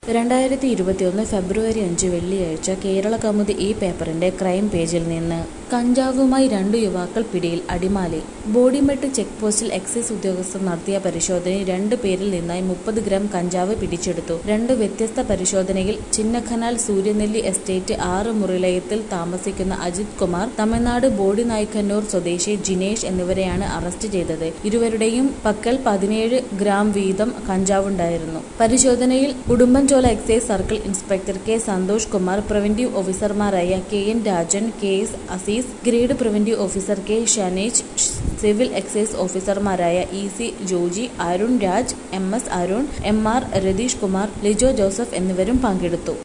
രണ്ടായിരത്തി ഇരുപത്തിയൊന്ന് ഫെബ്രുവരി അഞ്ച് വെള്ളിയാഴ്ച കേരള കൗമുദി ഈ പേപ്പറിന്റെ ക്രൈം പേജിൽ നിന്ന് കഞ്ചാവുമായി രണ്ടു യുവാക്കൾ പിടിയിൽ അടിമാലി ബോഡിമെട്ട് ചെക്ക് പോസ്റ്റിൽ എക്സൈസ് ഉദ്യോഗസ്ഥർ നടത്തിയ പരിശോധനയിൽ രണ്ട് പേരിൽ നിന്നായി മുപ്പത് ഗ്രാം കഞ്ചാവ് പിടിച്ചെടുത്തു രണ്ട് വ്യത്യസ്ത പരിശോധനയിൽ ചിന്നഖനാൽ സൂര്യനെല്ലി എസ്റ്റേറ്റ് ആറ് മുറിലയത്തിൽ താമസിക്കുന്ന അജിത് കുമാർ തമിഴ്നാട് ബോഡി നായ്ക്കന്നൂർ സ്വദേശി ജിനേഷ് എന്നിവരെയാണ് അറസ്റ്റ് ചെയ്തത് ഇരുവരുടെയും പക്കൽ പതിനേഴ് ഗ്രാം വീതം കഞ്ചാവുണ്ടായിരുന്നു പരിശോധനയിൽ Udumbanchola excise circle inspector K Santhosh Kumar preventive ഓഫീസർമാരായ K N Rajan K S Azeez grade preventive officer K Shanej civil excise ഓഫീസർമാരായ E C Joji Arun Raj M S Arun M R Ratheesh Kumar Lijo Joseph എന്നിവരും പങ്കെടുത്തു